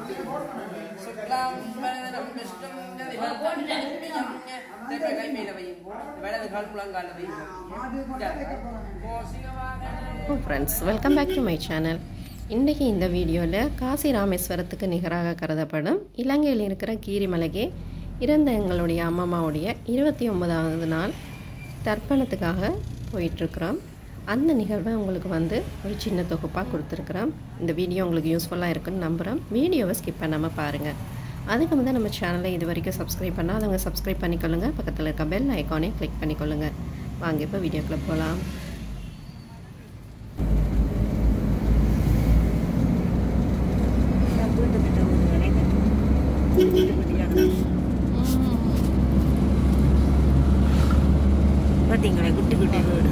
சுக்லாம்பரதனம் விஷ்ணும் ஜதிவர்தனம் திருப்பி கை மேல வையுங்கோ வலது கால் முழங்கால வையுங்கோ கோசிகவாகன friends welcome back to my channel இன்றைக்கி இந்த வீடியோவில் காசி ராமேஸ்வரத்துக்கு நிகராக கருதப்படும் இலங்கையில் இருக்கிற கீரிமலைக்கு இறந்த எங்களுடைய அம்மம்மாவுடைய இருபத்தி ஒன்பதாவது நாள் தர்ப்பணத்துக்காக போயிட்டுருக்குறோம் அந்த நிகழ்வை உங்களுக்கு வந்து ஒரு சின்ன தொகுப்பாக கொடுத்துருக்குறோம் இந்த வீடியோ உங்களுக்கு யூஸ்ஃபுல்லாக இருக்குன்னு நம்புகிறோம் வீடியோவை ஸ்கிப் பண்ணாமல் பாருங்கள் அதுக்கு வந்து நம்ம சேனலை இது வரைக்கும் சப்ஸ்கிரைப் பண்ணாதவங்க சப்ஸ்கிரைப் பண்ணிக்கொள்ளுங்க பக்கத்தில் இருக்க பெல் ஐக்கானே கிளிக் பண்ணிக்கொள்ளுங்க வாங்க இப்போ வீடியோக்குள்ளே போகலாம் பார்த்தீங்களா குட்டி குட்டி வீடு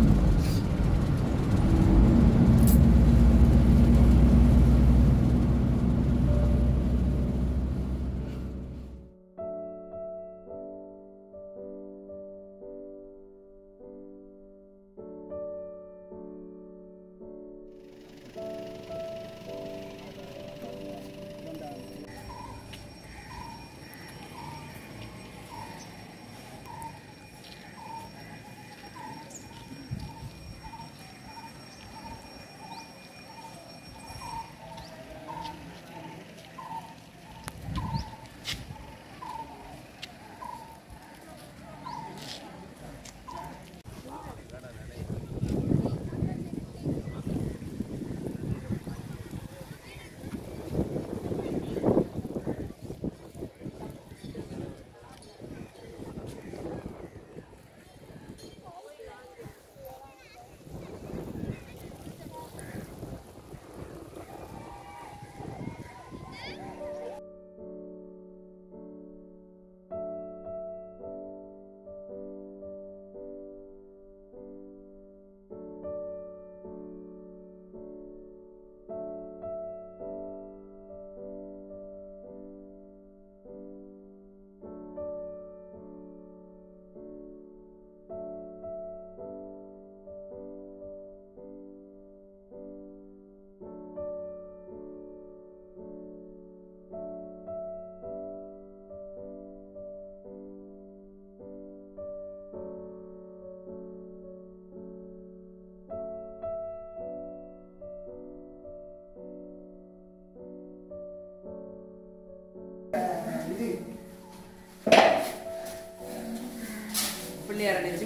பிள்ளையார் அடிச்சு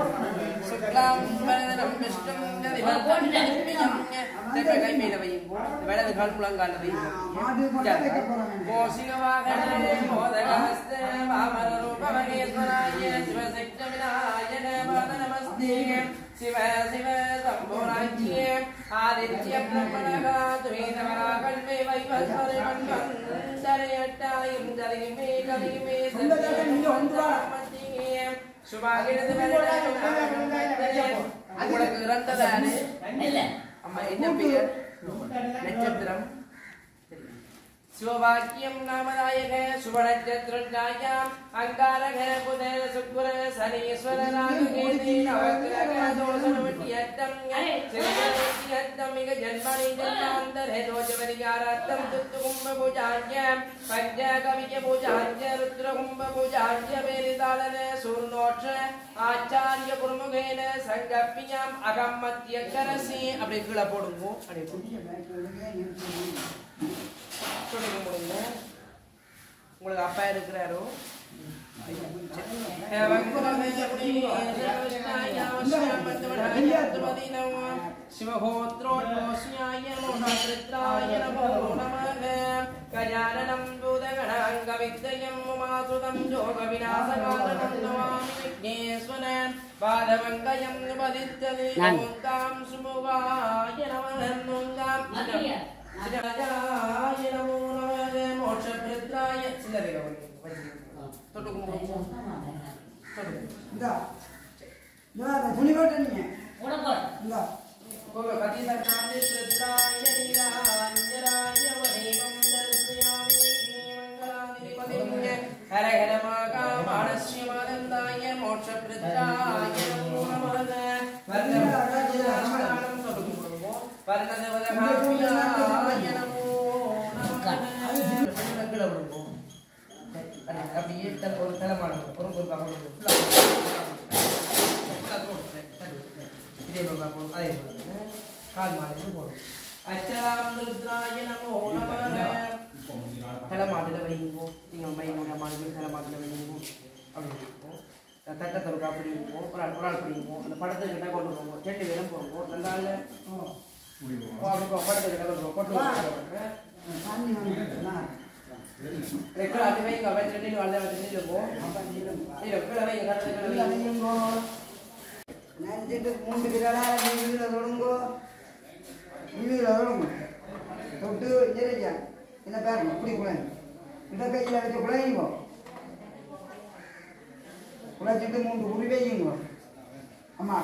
சுக்லாம்பரதனம் விஷ்ணும் ஜதிவர்தனம் திருப்பி கை மேல வையுங்கோ வலது கால் முழங்கால வையுங்கோ கோசிகவாகன மோதகஸ்தே வாமன ரூபமகேஸ்வராய சிவசக்த விநாயக பாத நமஸ்தே சிவ சிவ சம்போராஜ்யே ஆதித்ய பிரம்மணகா துவேதவரா கல்வே வைவஸ்வரை மன்வன் தரையட்டாயும் ஜலிமே கலிமே சத்தியே சுபாகிரது உங்களுக்கு இறந்ததானே அம்மா என்ன பெயர் நட்சத்திரம் சிவவாக்கியம் நாமதாயக சுபநட்சத்திராயாம் அங்காரக புத சுக்குர சனீஸ்வர ராகுகேதி நவக்கிரக தோஷமட்டியத்தம் சிவத்தியத்தம் மிக ஜன்மனி ஜன்மாந்தரே தோஷபரிகாரார்த்தம் துத்து கும்ப பூஜாயம் பஞ்ச கவிய பூஜாய ருத்ர கும்ப பூஜாய பேரிதாளன சூர்ணோட்ச ஆச்சாரிய குருமுகேன சங்கப்பியாம் அகம் மத்திய கரசி அப்படி கீழே போடுங்க அப்படி சொல்லுங்க முடியுங்க உங்களுக்கு அப்பா இருக்கிறாரோ கஜானனம் பூதகணாங்கவித்தயம் உமாசுதம் யோக விநாசகாரணம் நமாமி விக்னேஸ்வரன் பாதவங்கயம் பதித்தது ஓங்காம் சுமுகாய நமகம் சிவராஜாய நமோ நமக மோட்சபிரதாய சிலரை தொட்டு கும்பிடுவோம் தொட்டு கோப பதி சர்ணாதி பிரதாய நீலாஞ்சராய வதேவம் தரிசயாமி மங்களாதி பதிங்க ஹர ஹர மகா மானஸ்ய மானந்தாய மோட்சபிரதாய நமோ நமக வர்ணம் தொட்டு கும்பிடுவோம் வர்ணதவதகாமியாய நமோ நமக கால் மாட்டுக்கு போடும் அச்சராமந்திராய நமோ நம தலை மாட்டுல வைங்கோ நீங்கள் மைனோட மாட்டு தலை மாட்டுல வைங்கோ அப்படி இருக்கும் தட்டை தருக்கா அப்படி இருக்கும் ஒரு ஆள் ஒரு ஆள் பிடிக்கும் அந்த படத்துக்கிட்ட கொண்டு போவோம் ரெண்டு பேரும் போவோம் நல்லா இல்லை அப்படி படத்துக்கிட்ட கொண்டு போவோம் கொண்டு போவோம் ரெக்கட அது வைங்க வச்சு ரெண்டு வரல வச்சு நின்று போ இல்லை கீழே வைங்க கீழே வைங்க நஞ்சிட்டு மூன்று கிரால நீங்கள தொடங்கோ நீங்கள தொடங்க தொட்டு இறையா என்ன பாருங்க இப்படி குழந்தை இந்த கையில் வச்சு குழையுங்கோ குழைச்சிட்டு மூன்று குடி வையுங்கோ அம்மா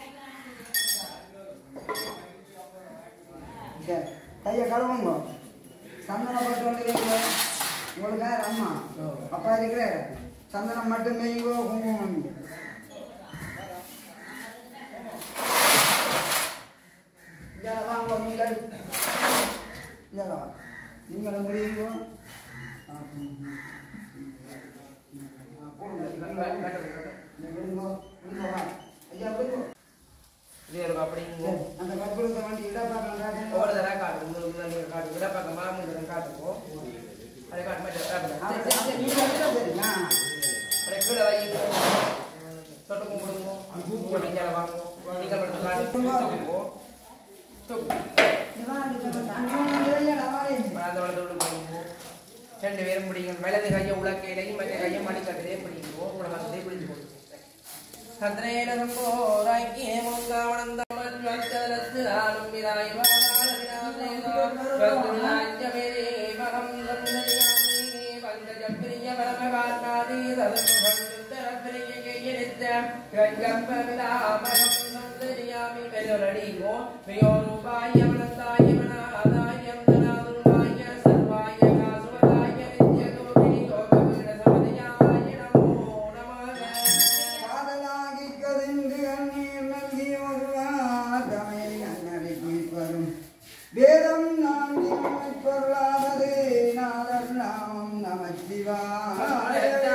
சரி கையை கழுவுங்கோ சந்தனம் பட்டு வந்து வைங்க உங்களுக்கு யார் அம்மா அப்பா இருக்கிற சந்தனம் மட்டும் வைங்கோ குங்குமம் வைங்க இங்கே வாங்க நீங்கள் இங்கே வா நீங்கள் முடியுங்கோ இது இருக்கும் அப்படிங்க அந்த கற்பூரத்தை வண்டி இடப்பாக்கம் ஒவ்வொரு தடவை காட்டு உங்களுக்கு தான் நீங்க காட்டு விட பக்கம் மாமூல் காட்டுப்போம் அதை காட்டு மாதிரி சரிங்களா அதை கீழே வைங்க தொட்டு கும்பிடுங்க உங்களை வெஞ்சால வாங்க நீங்கள் மட்டும் காட்டு அந்த வளர்த்து பிடிக்கும் ரெண்டு பேரும் பிடிக்கும் வலது கையை உலக்கையிலையும் மற்ற கையை மடிக்கட்டிலே பிடிக்கும் உங்களை வந்து பிடிச்சு போட்டு சந்திரேன சம்போராய்க்கே மங்காவனந்தமன் வந்தரத்து ஆளும் விராய் வாழாஜ்யமேரே மகம் சந்தரியாமி பங்கஜப்பிரிய பரமகாரணாதி சதமுகந்தரப்பிரிய கையெழுத்த கங்கம்பவிதாமகம் சந்தரியாமி வெல்லடிமோ வியோரூபாய மனந்தாய மனாதாயம் தனாதுர்வாய சர்வாய காசுவதாய நித்யகோபினி யோகபீட சமதியாய நமோ நமக காதலாகி கதிந்து கண்ணீர் நல்கி ஒருவார் தமிழ் நன்னடிக்கு வரும் வேதம் நான்கி நம்மை பொருளாதது நாதர் நாமம் நமச்சிவாய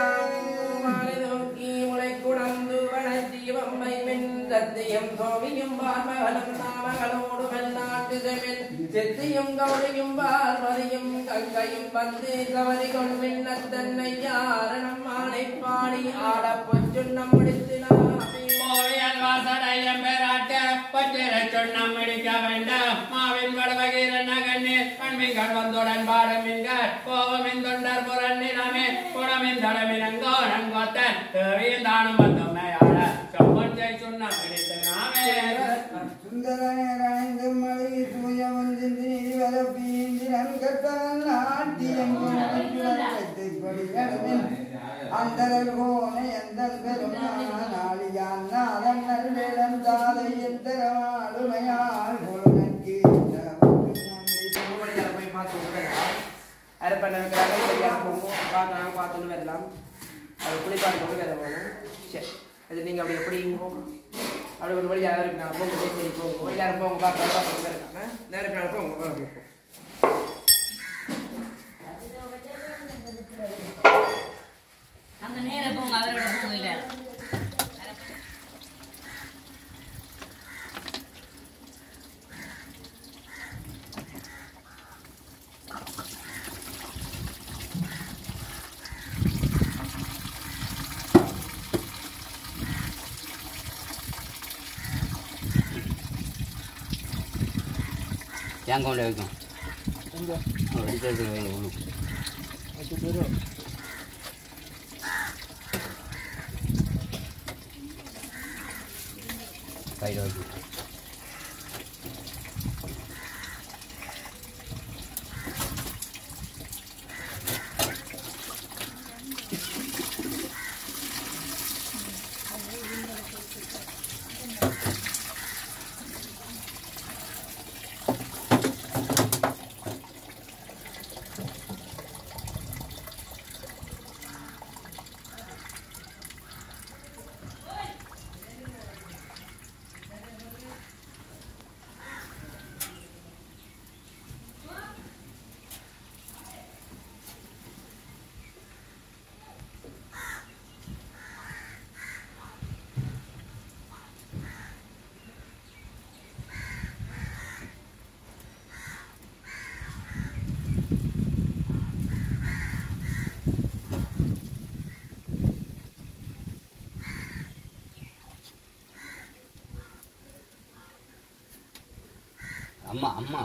செத்தியும் கௌரியும் பார்வதியும் கங்கையும் வந்து கவரி கொள்வின் தன்னை யாரணம் மாலை பாடி ஆட பொச்சுண்ணம் முடித்தினாமே கோவியல் வாசடையம் பெறாட்ட பச்சிர சொன்னம் இடிக்க வேண்டாம் மாவின் வடவகீரன் நகண்ணீர் கண்மின்கள் வந்துடன் பாடுமின்கள் கோவமின் தொண்டர் புரண்டினமே குணமின் தடமினங்கோ நங்கோத்தன் தேவியின் தானும் வந்துமையாட சொப்பஞ்சை சொன்னம் இடித்து நாமே சுந்தரனைந்து மழை தூய வந்தின்றி வரப்பீந்திரன் கற்பவன் நாட்டியம் அந்தரல் கோனை எந்தன் பெருமானாளியான் நாதன் நல்வேடம் தாதை எத்தரமாளுமையால் கொழுனக்கு திருமணியால போய் பார்த்து வரலாம் அரைப்பண்ண வைக்கிறாங்க சரியாக போகும் பார்க்கலாம் பார்த்துட்டு வரலாம் அது குளிப்பாடு கொண்டு வேலை போகணும் சரி அது நீங்கள் அப்படி எப்படி போகும் அப்படி ஒரு வழி யாரும் இருக்காங்க போங்க போய் சரி போங்க எல்லாரும் போங்க பார்க்கலாம் பார்த்து இருக்காங்க நேரம் நாள் போங்க போங்க அந்த நேரம் போங்க அதை விட போங்க இல்ல ஏன் கொண்டு வைக்கும் எடுத்து வைங்க உள்ளுக்கு கையில் வைக்கும் அம்மா அம்மா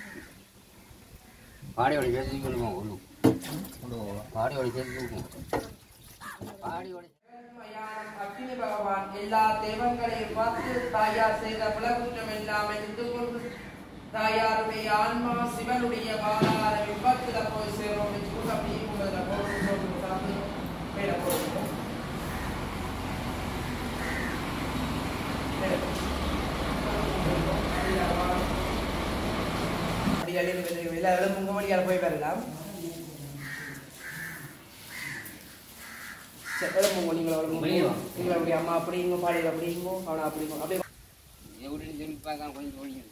பாடியோட சேர்த்து கொடுப்போம் உள்ளு பாடியோட சேர்த்து கொடுப்போம் பாடியோட மயானம் அக்னி பகவான் எல்லா தெய்வங்களையும் பார்த்து தாயார் செய்த குலகுற்றம் எல்லாம் எடுத்து கொண்டு தாயாருடைய ஆன்மா சிவனுடைய பாலார விபத்துல போய் சேரும் வச்சு அப்படியே கொண்டு போட்டு போட்டு சாப்பிட்டு மேல போடுவோம் அப்படி எழுந்து எல்லா எழுப்பும் குமடியால் போய் வரலாம் எழுப்புங்க நீங்கள் வெளியே வா. எங்களுடைய அம்மா அப்படிங்க பாடியில் அப்படிங்கோ அவனை அப்படிங்கோ அப்படியே எப்படி சொல்லி பார்க்க கொஞ்சம் ஒழியுது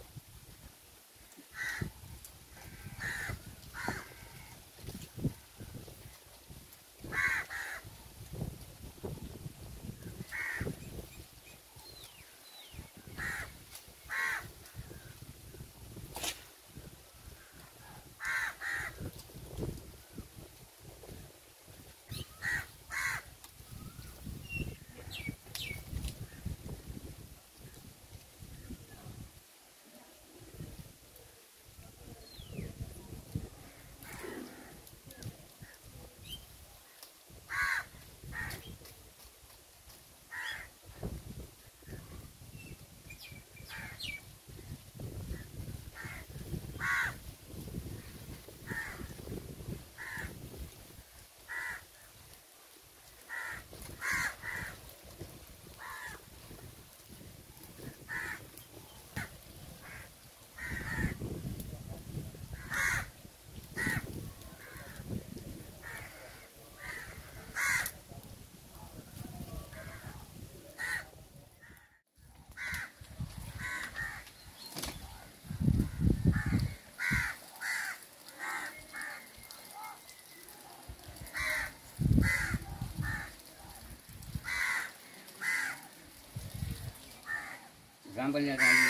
சாம்பல்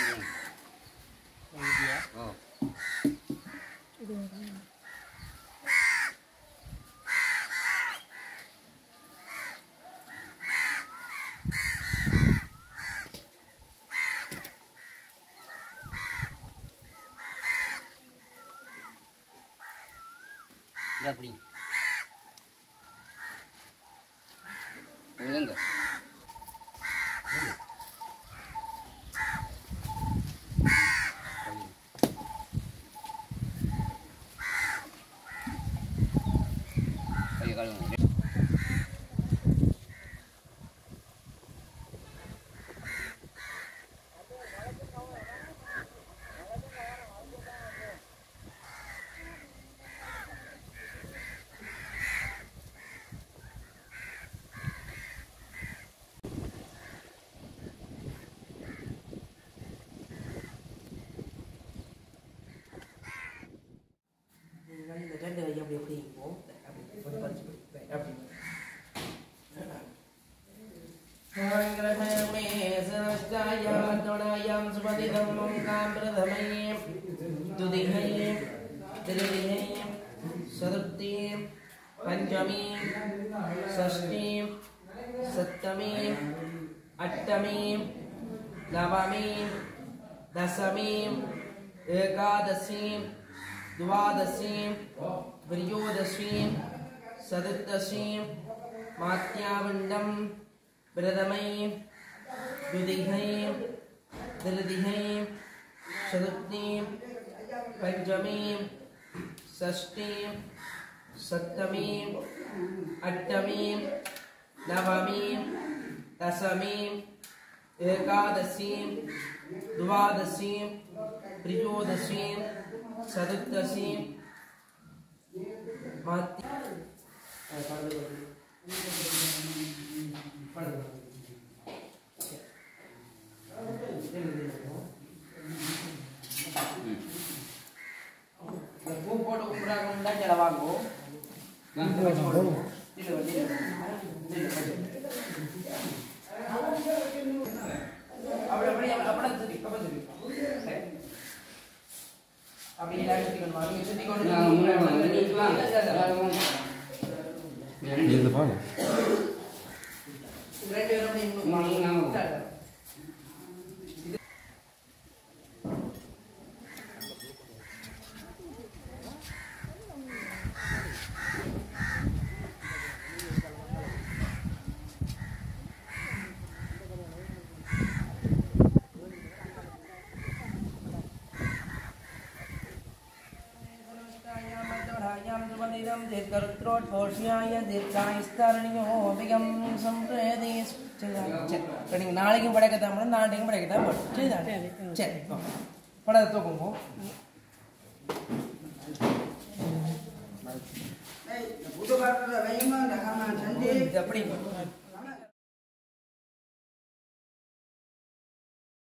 ஓ இது அப்படி ஒழுங்க கையை கழுவுங்க நீங்கள் இந்த ரெண்டு கை அப்படி எப்படி இருக்கும் அப்படி கொஞ்சம் பறிச்சு பிடி. அப்படி சங்கரமே சரஸ்தாயாம் சுபதிதம் மங்காம் பிரதமயே துதிஹயே திருதிஹயே சதுர்த்தியே பஞ்சமீ षष्ठी सप्तमी अष्टमी नवमी दशमी एकादशी द्वादशी त्रयोदशी चतुर्दशी मात्यावण्डं प्रथमै द्वितीयै तृतीयै चतुर्थी पञ्चमी षष्ठी सप्तमी अष्टमी नवमी दशमी एकादशी द्वादशी त्रयोदशी चतुर्दशी मात्य பூ போட்டு கும்பிடாங்க சில வாங்கும் அப்படி அப்படி அப்படி சுத்தி அப்படி சுத்தி அப்படி எல்லாரும் சுத்தி கொண்டு வாங்க சுத்தி கொண்டு ரெண்டு பேரும் அப்படி இங்க வாங்க. தீர்க்கம் தீர்க்கருத்ரோட்போஷியாய தீர்க்காயுஸ்தாரணியோ அபிகம் சம்பிரேதி சரி நீங்கள் நாளைக்கும் படைக்கத்தான் பண்ண நாளைக்கும் படைக்கத்தான் பண்ணணும் சரிதானே சரி இப்போ படத்தை தூக்குங்க புது பாட்டில் வையுமா இந்த காமான் சந்தி இது அப்படி